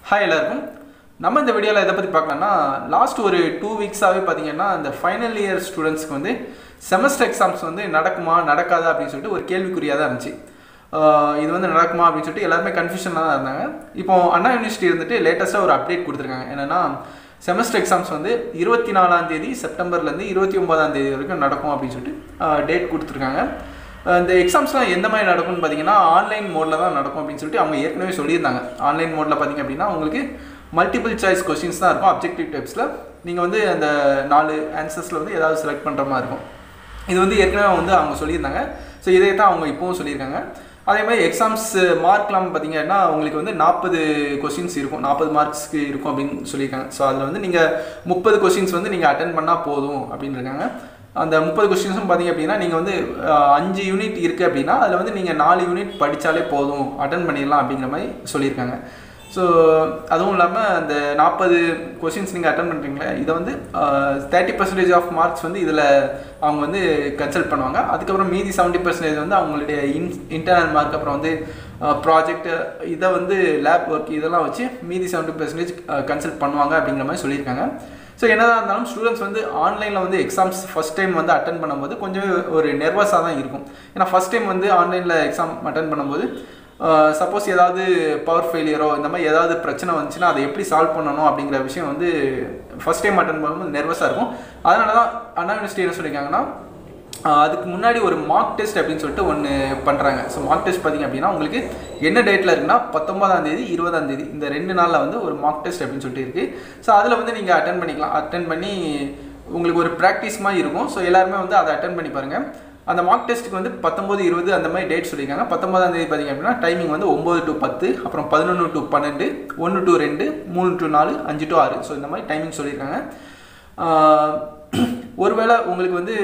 hi எல்லாருக்கும் நம்ம இந்த வீடியோவில் எதை பற்றி பார்க்கலாம்னா லாஸ்ட் ஒரு டூ வீக்ஸாகவே பார்த்தீங்கன்னா இந்த ஃபைனல் இயர் ஸ்டூடெண்ட்ஸ்க்கு வந்து செமஸ்டர் எக்ஸாம்ஸ் வந்து நடக்குமா நடக்காதா அப்படின்னு சொல்லிட்டு ஒரு கேள்விக்குறியாக தான் இருந்துச்சு ஆஹ் இது வந்து நடக்குமா அப்படின்னு சொல்லிட்டு எல்லாருமே கன்ஃபியூஷனாக தான் இருந்தாங்க இப்போ அண்ணா யூனிவர்சிட்டி இருந்துட்டு லேட்டஸ்ட்டாக ஒரு அப்டேட் கொடுத்துருக்காங்க என்னென்னா செமஸ்டர் எக்ஸாம்ஸ் வந்து இருபத்தி நாலாம் தேதி செப்டம்பர்லேருந்து இருபத்தி ஒன்பதாம் தேதி வரைக்கும் நடக்கும் அப்படின்னு சொல்லிட்டு டேட் கொடுத்துருக்காங்க அஹ் இந்த எக்ஸாம்ஸ்லாம் எந்த மாதிரி நடக்கும்னு பார்த்தீங்கன்னா ஆன்லைன் மோடில் தான் நடக்கும் அப்படின்னு சொல்லிட்டு அவங்க ஏற்கனவே சொல்லியிருந்தாங்க ஆன்லைன் மோடில் பார்த்தீங்க அப்படின்னா உங்களுக்கு மல்டிபிள் சாய்ஸ் கொஸ்டின்ஸ் தான் இருக்கும் அப்ஜெக்டிவ் டைப்ஸில் நீங்கள் வந்து அந்த நாலு ஆன்சர்ஸில் வந்து ஏதாவது செலக்ட் பண்ணுற மாதிரி இருக்கும் இது வந்து ஏற்கனவே வந்து அவங்க சொல்லியிருந்தாங்க ஸோ இதை தான் அவங்க இப்போவும் சொல்லியிருக்காங்க அதே மாதிரி எக்ஸாம்ஸ் மார்க்லாம் பார்த்தீங்கன்னா உங்களுக்கு வந்து நாற்பது கொஸ்டின்ஸ் இருக்கும் நாற்பது மார்க்ஸ்க்கு இருக்கும் அப்படின்னு சொல்லியிருக்காங்க ஸோ அதில் வந்து நீங்கள் முப்பது கொஸ்டின்ஸ் வந்து நீங்கள் அட்டன் பண்ணால் போதும் அப்படின்னு இருக்காங்க அந்த முப்பது கொஸ்டின்ஸும் பார்த்தீங்க அப்படின்னா நீங்கள் வந்து அஹ், அஞ்சு யூனிட் இருக்குது அப்படின்னா அதில் வந்து நீங்கள் நாலு யூனிட் படித்தாலே போதும் அட்டன் பண்ணிடலாம் அப்படிங்கிற மாதிரி சொல்லியிருக்காங்க ஸோ அதுவும் இல்லாமல் அந்த நாற்பது கொஷின்ஸ் நீங்கள் அட்டன் பண்ணுறீங்களே இதை வந்து தேர்ட்டி பர்சன்டேஜ் ஆஃப் மார்க்ஸ் வந்து இதில் அவங்க வந்து கன்சல்ட் பண்ணுவாங்க அதுக்கப்புறம் மீதி செவன்ட்டி பர்சன்டேஜ் வந்து அவங்களுடைய இன் இன்டர்னல் மார்க் அப்புறம் வந்து ப்ராஜெக்ட் இதை வந்து லேப் ஒர்க் இதெல்லாம் வச்சு மீதி செவன்ட்டி பர்சன்டேஜ் கன்சல்ட் பண்ணுவாங்க அப்படிங்கிற மாதிரி சொல்லியிருக்காங்க ஸோ என்னதான் இருந்தாலும் ஸ்டூடெண்ட்ஸ் வந்து ஆன்லைனில் வந்து எக்ஸாம்ஸ் ஃபஸ்ட் டைம் வந்து அட்டன் பண்ணும்போது கொஞ்சம் ஒரு நெர்வஸாக தான் இருக்கும் ஏன்னா ஃபஸ்ட் டைம் வந்து ஆன்லைனில் எக்ஸாம் அட்டன் பண்ணும்போது சப்போஸ் ஏதாவது பவர் ஃபெயிலியரோ இந்த மாதிரி ஏதாவது பிரச்சனை வந்துச்சுன்னா அதை எப்படி சால்வ் பண்ணணும் அப்படிங்கிற விஷயம் வந்து ஃபஸ்ட் டைம் அட்டன் பண்ணும்போது நெர்வஸாக இருக்கும் அதனால தான் அண்ணா யூனிவர்சிட்டி என்ன சொல்லியிருக்காங்கன்னா ஆஹ் அதுக்கு முன்னாடி ஒரு மார்க் டெஸ்ட் அப்படின்னு சொல்லிட்டு ஒன்று பண்ணுறாங்க ஸோ மார்க் டெஸ்ட் பார்த்தீங்க அப்படின்னா உங்களுக்கு என்ன டேட்டில் இருக்குன்னா பத்தொன்பதாம் தேதி இருபதாம் தேதி இந்த ரெண்டு நாளில் வந்து ஒரு மார்க் டெஸ்ட் அப்படின்னு சொல்லிட்டு இருக்குது ஸோ அதில் வந்து நீங்கள் அட்டன் பண்ணிக்கலாம் அட்டன் பண்ணி உங்களுக்கு ஒரு ப்ராக்டிஸ் மாதிரி இருக்கும் ஸோ எல்லாருமே வந்து அதை அட்டன் பண்ணி பாருங்கள் அந்த மார்க் டெஸ்ட்டுக்கு வந்து பத்தொம்போது இருபது அந்த மாதிரி டேட் சொல்லியிருக்காங்க பத்தொன்பதாம் தேதி பார்த்தீங்க அப்படின்னா டைமிங் வந்து ஒம்பது டு பத்து அப்புறம் பதினொன்று டு பன்னெண்டு ஒன்று டு ரெண்டு மூணு டு நாலு அஞ்சு டு ஆறு ஸோ இந்த மாதிரி டைமிங் சொல்லியிருக்காங்க ஆஹ் ஒருவேளை உங்களுக்கு வந்து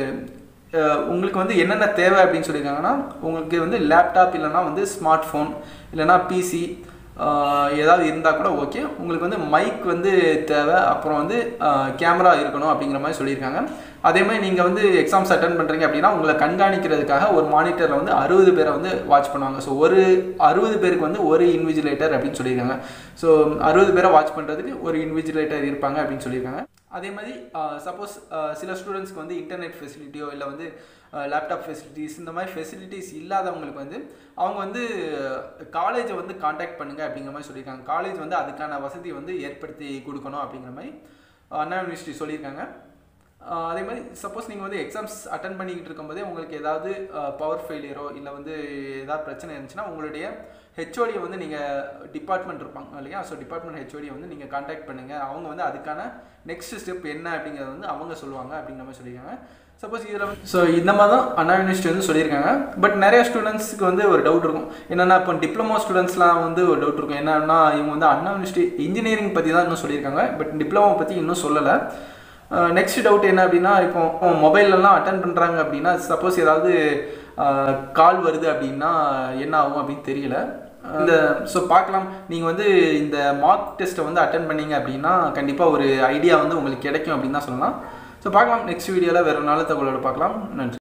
அஹ் உங்களுக்கு வந்து என்னென்ன தேவை அப்படின்னு சொல்லியிருக்காங்கன்னா உங்களுக்கு வந்து லேப்டாப் இல்லைன்னா வந்து ஸ்மார்ட் ஃபோன் இல்லைன்னா பிசி ஏதாவது இருந்தால் கூட ஓகே உங்களுக்கு வந்து மைக் வந்து தேவை அப்புறம் வந்து கேமரா இருக்கணும் அப்படிங்கிற மாதிரி சொல்லியிருக்காங்க அதே மாதிரி நீங்கள் வந்து எக்ஸாம்ஸ் அட்டன் பண்ணுறீங்க அப்படின்னா உங்களை கண்காணிக்கிறதுக்காக ஒரு மானிட்டரில் வந்து அறுபது பேரை வந்து வாட்ச் பண்ணுவாங்க ஸோ ஒரு அறுபது பேருக்கு வந்து ஒரு இன்விஜிலேட்டர் அப்படின்னு சொல்லியிருக்காங்க ஸோ அறுபது பேரை வாட்ச் பண்ணுறதுக்கு ஒரு இன்விஜிலேட்டர் இருப்பாங்க அப்படின்னு சொல்லியிருக்காங்க அதே மாதிரி சப்போஸ் சில ஸ்டூடெண்ட்ஸ்க்கு வந்து இன்டர்நெட் ஃபெசிலிட்டியோ இல்லை வந்து லேப்டாப் ஃபெசிலிட்டிஸ் இந்த மாதிரி ஃபெசிலிட்டிஸ் இல்லாதவங்களுக்கு வந்து அவங்க வந்து காலேஜை வந்து காண்டாக்ட் பண்ணுங்க அப்படிங்கிற மாதிரி சொல்லியிருக்காங்க காலேஜ் வந்து அதுக்கான வசதி வந்து ஏற்படுத்தி கொடுக்கணும் அப்படிங்கிற மாதிரி அண்ணா யூனிவர்சிட்டி சொல்லியிருக்காங்க ஆஹ் அதே மாதிரி சப்போஸ் நீங்கள் வந்து எக்ஸாம்ஸ் அட்டன் பண்ணிக்கிட்டு இருக்கும்போதே உங்களுக்கு ஏதாவது பவர் ஃபெயிலியரோ இல்லை வந்து ஏதாவது பிரச்சனை இருந்துச்சுன்னா உங்களுடைய ஹெச்ஓடியை வந்து நீங்கள் டிபார்ட்மெண்ட் இருப்பாங்க இல்லையா ஸோ டிபார்ட்மெண்ட் ஹெச்ஓடியை வந்து நீங்கள் காண்டாக்ட் பண்ணுங்கள் அவங்க வந்து அதுக்கான நெக்ஸ்ட் ஸ்டெப் என்ன அப்படிங்கிறத வந்து அவங்க சொல்லுவாங்க அப்படிங்கிற மாதிரி சொல்லியிருக்காங்க சப்போஸ் இதில் வந்து ஸோ இந்த மாதிரி தான் அண்ணா யூனிவர்சிட்டி வந்து சொல்லியிருக்காங்க பட் நிறைய ஸ்டூடெண்ட்ஸ்க்கு வந்து ஒரு டவுட் இருக்கும் என்னென்னா இப்போ டிப்ளமோ ஸ்டூடெண்ட்ஸ்லாம் வந்து ஒரு டவுட் இருக்கும் என்னன்னா இவங்க வந்து அண்ணா யூனிவர்சிட்டி இன்ஜினியரிங் பற்றி தான் இன்னும் சொல்லியிருக்காங்க பட் டிப்ளமோ பற்றி இன்னும் சொல்லலை நெக்ஸ்ட் டவுட் என்ன அப்படின்னா இப்போ மொபைல்லலாம் அட்டன் பண்ணுறாங்க அப்படின்னா சப்போஸ் ஏதாவது கால் வருது அப்படின்னா என்ன ஆகும் அப்படின்னு தெரியல இந்த ஸோ பார்க்கலாம் நீங்கள் வந்து இந்த மார்க் டெஸ்ட்டை வந்து அட்டன் பண்ணீங்க அப்படின்னா கண்டிப்பாக ஒரு ஐடியா வந்து உங்களுக்கு கிடைக்கும் அப்படின்னு தான் சொல்லலாம் ஸோ பார்க்கலாம் நெக்ஸ்ட் வீடியோவில் வேறு நல்ல தகவலோட பார்க்கலாம் நன்றி